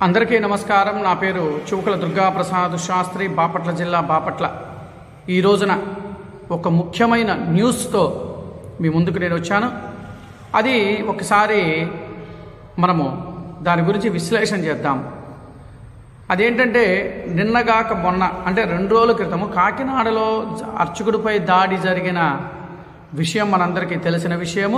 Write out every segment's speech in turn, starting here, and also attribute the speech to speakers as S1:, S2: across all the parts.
S1: అందరికీ నమస్కారం నా పేరు చువకల దుర్గాప్రసాద్ శాస్త్రి బాపట్ల జిల్లా బాపట్ల ఈ రోజున ఒక ముఖ్యమైన న్యూస్తో మీ ముందుకు నేను వచ్చాను అది ఒకసారి మనము దాని గురించి విశ్లేషణ చేద్దాం అదేంటంటే నిన్నగాక మొన్న అంటే రెండు రోజుల క్రితము కాకినాడలో జ- అర్చకుడిపై దాడి జరిగిన విషయం మనందరికీ తెలిసిన విషయము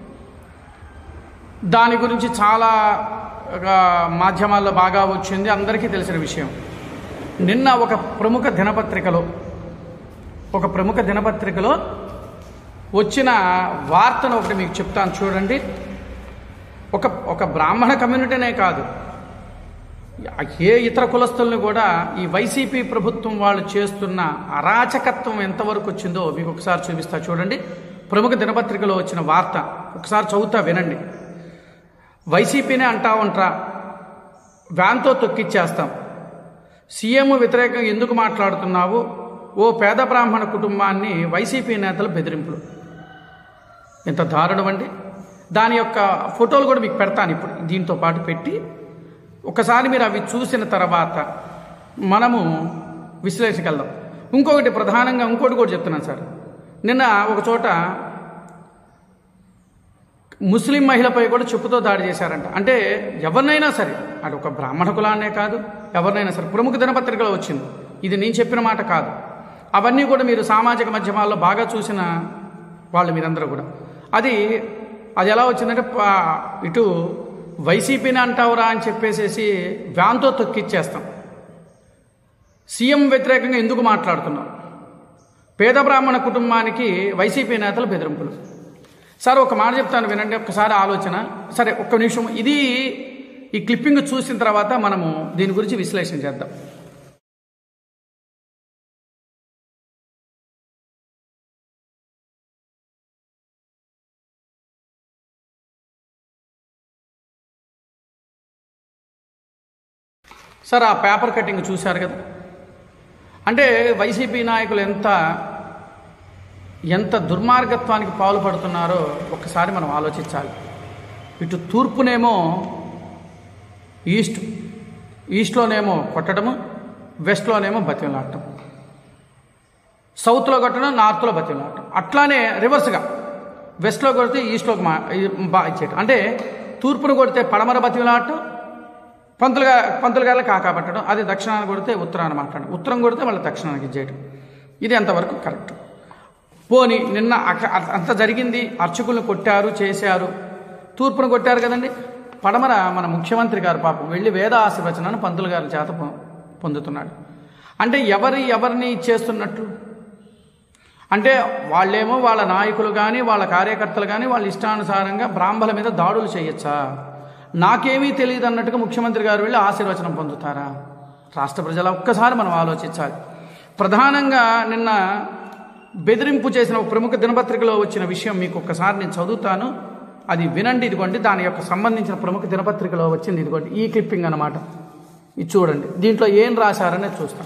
S1: దాని గురించి చాలా ఆ, మాధ్యమాల్లో బాగా వచ్చింది అందరికీ తెలిసిన విషయం నిన్న ఒక ప్రముఖ దినపత్రికలో ఒక ప్రముఖ దినపత్రికలో వచ్చిన వార్తను ఒకటి మీకు చెప్తాను చూడండి ఒక ఒక బ్రాహ్మణ కమ్యూనిటీనే కాదు ఏ ఇతర కులస్తుల్ని కూడా ఈ వైసీపీ ప్రభుత్వం వాళ్ళు చేస్తున్న అరాచకత్వం ఎంతవరకు వచ్చిందో మీకు ఒకసారి చూపిస్తా చూడండి ప్రముఖ దినపత్రికలో వచ్చిన వార్త ఒకసారి చదువుతా వినండి వైసీపీనే అంటా ఉంటా వ్యాన్తో తొక్కిచ్చేస్తాం సీఎం వ్యతిరేకంగా ఎందుకు మాట్లాడుతున్నావు ఓ పేద బ్రాహ్మణ కుటుంబాన్ని వైసీపీ నేతల బెదిరింపులు ఎంత దారుణం అండి దాని యొక్క ఫోటోలు కూడా మీకు పెడతాను ఇప్పుడు దీంతో పాటు పెట్టి ఒకసారి మీరు అవి చూసిన తర్వాత మనము విశ్లేషకెళ్దాం ఇంకొకటి ప్రధానంగా ఇంకోటి కూడా చెప్తున్నాను సార్ నిన్న ఒక చోట ముస్లిం మహిళపై కూడా చెప్పుతో దాడి చేశారంట అంటే ఎవరినైనా సరే అది ఒక బ్రాహ్మణ కులాన్నే కాదు ఎవరినైనా సరే ప్రముఖ దినపత్రికలో వచ్చింది ఇది నేను చెప్పిన మాట కాదు అవన్నీ కూడా మీరు సామాజిక మాధ్యమాల్లో బాగా చూసిన వాళ్ళు మీరందరూ కూడా అది అది ఎలా వచ్చిందంటే పా- ఇటు వైసీపీని అంటావురా అని చెప్పేసేసి వ్యాన్తో తొక్కిచ్చేస్తాం సీఎం వ్యతిరేకంగా ఎందుకు మాట్లాడుతున్నాం పేద బ్రాహ్మణ కుటుంబానికి వైసీపీ నేతలు బెదిరింపులు సార్ ఒక మాట చెప్తాను వినండి ఒకసారి ఆలోచన సరే ఒక్క నిమిషం ఇది ఈ క్లిప్పింగ్ చూసిన తర్వాత మనము దీని గురించి విశ్లేషణ చేద్దాం సార్ ఆ పేపర్ కటింగ్ చూశారు కదా అంటే వైసీపీ నాయకులు ఎంత ఎంత దుర్మార్గత్వానికి పాల్పడుతున్నారో ఒకసారి మనం ఆలోచించాలి ఇటు తూర్పునేమో ఈస్ట్ ఈస్ట్లోనేమో కొట్టడము వెస్ట్లోనేమో బతిమలాడటం సౌత్లో కొట్టడం నార్త్లో బతిమలాడటం అట్లానే రివర్స్గా వెస్ట్లో కొడితే ఈస్ట్లోకి మా బాగా ఇచ్చేయటం అంటే తూర్పును కొడితే పడమర బతిమలాడటం పంతులు గా పంతులు గారిలో కాకా పట్టడం అది దక్షిణాన్ని కొడితే ఉత్తరాన్ని మాట్లాడడం ఉత్తరం కొడితే మళ్ళీ దక్షిణానికి ఇచ్చేయటం ఇది ఎంతవరకు కరెక్ట్ పోని నిన్న అక- అంత జరిగింది అర్చకులను కొట్టారు చేశారు తూర్పును కొట్టారు కదండి పడమర మన ముఖ్యమంత్రి గారు పాపం వెళ్ళి వేద ఆశీర్వచనాన్ని పంతులు గారి చేత పొ- పొందుతున్నాడు అంటే ఎవరి ఎవరిని చేస్తున్నట్టు అంటే వాళ్ళేమో వాళ్ళ నాయకులు కానీ వాళ్ళ కార్యకర్తలు కానీ వాళ్ళ ఇష్టానుసారంగా బ్రాహ్మణుల మీద దాడులు చేయొచ్చా నాకేమీ తెలియదు అన్నట్టుగా ముఖ్యమంత్రి గారు వెళ్ళి ఆశీర్వచనం పొందుతారా రాష్ట్ర ప్రజల ఒక్కసారి మనం ఆలోచించాలి ప్రధానంగా నిన్న బెదిరింపు చేసిన ఒక ప్రముఖ దినపత్రికలో వచ్చిన విషయం మీకు ఒక్కసారి నేను చదువుతాను అది వినండి ఇదిగోండి దాని యొక్క సంబంధించిన ప్రముఖ దినపత్రికలో వచ్చింది ఇదిగోండి ఈ క్లిప్పింగ్ అన్నమాట ఇది చూడండి దీంట్లో ఏం రాశారనేది చూస్తాం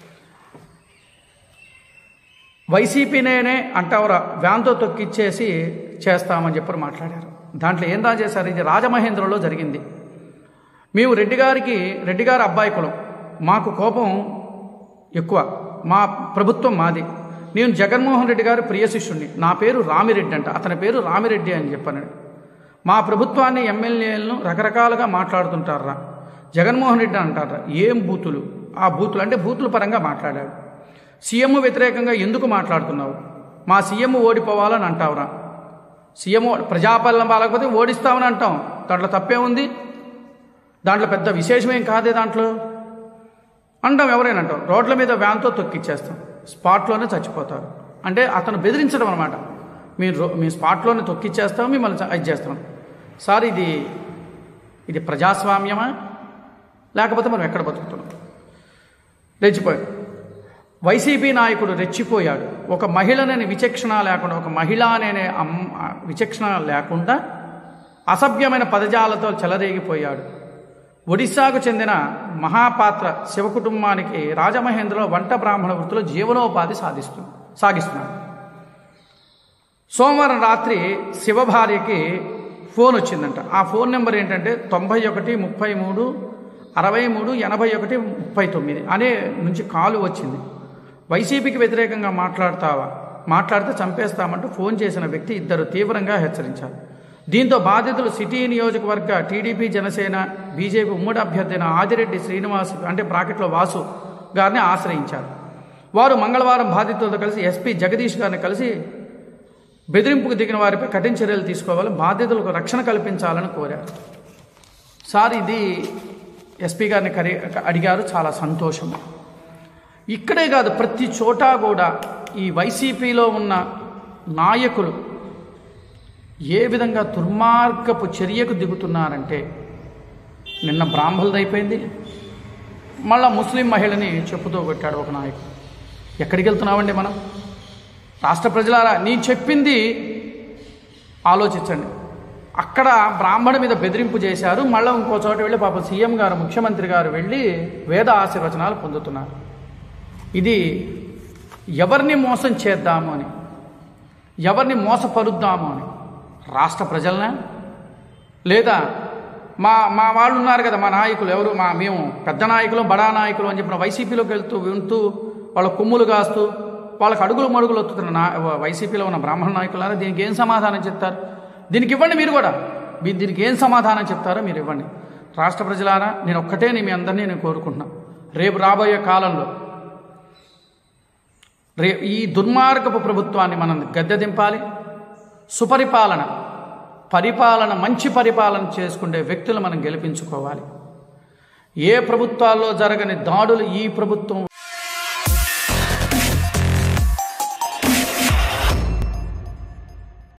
S1: వైసీపీనేనే అంటావురా వ్యాన్తో తొక్కిచ్చేసి చేస్తామని చెప్పి మాట్లాడారు దాంట్లో ఏం రాజేశారు ఇది రాజమహేంద్రలో జరిగింది మేము రెడ్డి గారికి రెడ్డి గారి అబ్బాయి కులం మాకు కోపం ఎక్కువ మా ప్రభుత్వం మాది నేను జగన్మోహన్ రెడ్డి గారి ప్రియ శిష్యుణ్ణి నా పేరు రామిరెడ్డి అంట అతని పేరు రామిరెడ్డి అని చెప్పాను మా ప్రభుత్వాన్ని ఎమ్మెల్యేలను రకరకాలుగా మాట్లాడుతుంటారా జగన్మోహన్ రెడ్డి అంటారా ఏం బూతులు ఆ బూతులు అంటే బూతుల పరంగా మాట్లాడాడు సీఎం వ్యతిరేకంగా ఎందుకు మాట్లాడుతున్నావు మా సీఎం ఓడిపోవాలని అంటావురా సీఎం ఓ- ప్రజాపాలన బాగలేకపోతే ఓడిస్తామని అంటాం దాంట్లో తప్పే ఉంది దాంట్లో పెద్ద విశేషమేం కాదే దాంట్లో అంటాం ఎవరైనా అంటాం రోడ్ల మీద వ్యాన్తో తొక్కిచ్చేస్తాం స్పాట్లోనే చచ్చిపోతారు అంటే అతను బెదిరించడం అనమాట మీరు రో- మీ స్పాట్లోనే తొక్కిచ్చేస్తాం మిమ్మల్ని చ- ఇది చేస్తాం సార్ ఇది ఇది ప్రజాస్వామ్యమా లేకపోతే మనం ఎక్కడ బతుకుతున్నాం రెచ్చిపోయాడు వైసీపీ నాయకుడు రెచ్చిపోయాడు ఒక మహిళనని విచక్షణ లేకుండా ఒక మహిళ అనే అమ్ విచక్షణ లేకుండా అసభ్యమైన పదజాలతో చెలరేగిపోయాడు ఒడిశాకు చెందిన మహాపాత్ర శివ కుటుంబానికి రాజమహేంద్రలో వంట బ్రాహ్మణ వృత్తిలో జీవనోపాధి సాధిస్తు సాగిస్తున్నాడు సోమవారం రాత్రి శివ భార్యకి ఫోన్ వచ్చిందంట ఆ ఫోన్ నెంబర్ ఏంటంటే తొంభై ఒకటి ముప్పై మూడు అరవై మూడు ఎనభై ఒకటి ముప్పై తొమ్మిది అనే నుంచి కాలు వచ్చింది వైసీపీకి వ్యతిరేకంగా మాట్లాడతావా మాట్లాడితే చంపేస్తామంటూ ఫోన్ చేసిన వ్యక్తి ఇద్దరు తీవ్రంగా హెచ్చరించారు దీంతో బాధితులు సిటీ నియోజకవర్గ టీడీపీ జనసేన బీజేపీ ఉమ్మడి అభ్యర్థి అయిన ఆదిరెడ్డి శ్రీనివాస్ అంటే బ్రాకెట్లో వాసు గారిని ఆశ్రయించారు వారు మంగళవారం బాధితులతో కలిసి ఎస్పీ జగదీష్ గారిని కలిసి బెదిరింపుకు దిగిన వారిపై కఠిన చర్యలు తీసుకోవాలి బాధితులకు రక్షణ కల్పించాలని కోరారు సార్ ఇది ఎస్పీ గారిని కరి అడిగారు చాలా సంతోషం ఇక్కడే కాదు ప్రతి చోట కూడా ఈ వైసీపీలో ఉన్న నాయకులు ఏ విధంగా దుర్మార్గపు చర్యకు దిగుతున్నారంటే నిన్న బ్రాహ్మణులది అయిపోయింది మళ్ళా ముస్లిం మహిళని చెప్పుతో కొట్టాడు ఒక నాయకుడు ఎక్కడికి వెళ్తున్నామండి మనం రాష్ట్ర ప్రజలారా నేను చెప్పింది ఆలోచించండి అక్కడ బ్రాహ్మణ మీద బెదిరింపు చేశారు మళ్ళీ ఇంకో చోట వెళ్ళి పాపం సీఎం గారు ముఖ్యమంత్రి గారు వెళ్ళి వేద ఆశీర్వచనాలు పొందుతున్నారు ఇది ఎవరిని మోసం చేద్దాము అని ఎవరిని మోసపరుద్దాము అని రాష్ట్ర ప్రజలనే లేదా మా మా వాళ్ళు ఉన్నారు కదా మా నాయకులు ఎవరు మా మేము పెద్ద నాయకులు బడా నాయకులు అని చెప్పిన వైసీపీలోకి వెళ్తూ వింటూ వాళ్ళ కొమ్ములు కాస్తూ వాళ్ళకి అడుగులు మడుగులు ఒత్తుతున్న నా వైసీపీలో ఉన్న బ్రాహ్మణ నాయకులారా దీనికి ఏం సమాధానం చెప్తారు దీనికి ఇవ్వండి మీరు కూడా మీరు దీనికి ఏం సమాధానం చెప్తారో మీరు ఇవ్వండి రాష్ట్ర ప్రజలారా నేను ఒక్కటే నీ మీ అందరినీ నేను కోరుకుంటున్నాను రేపు రాబోయే కాలంలో రే ఈ దుర్మార్గపు ప్రభుత్వాన్ని మనం గద్దె దింపాలి సుపరిపాలన పరిపాలన మంచి పరిపాలన చేసుకునే వ్యక్తులు మనం గెలిపించుకోవాలి ఏ ప్రభుత్వాల్లో జరగని దాడులు ఈ ప్రభుత్వం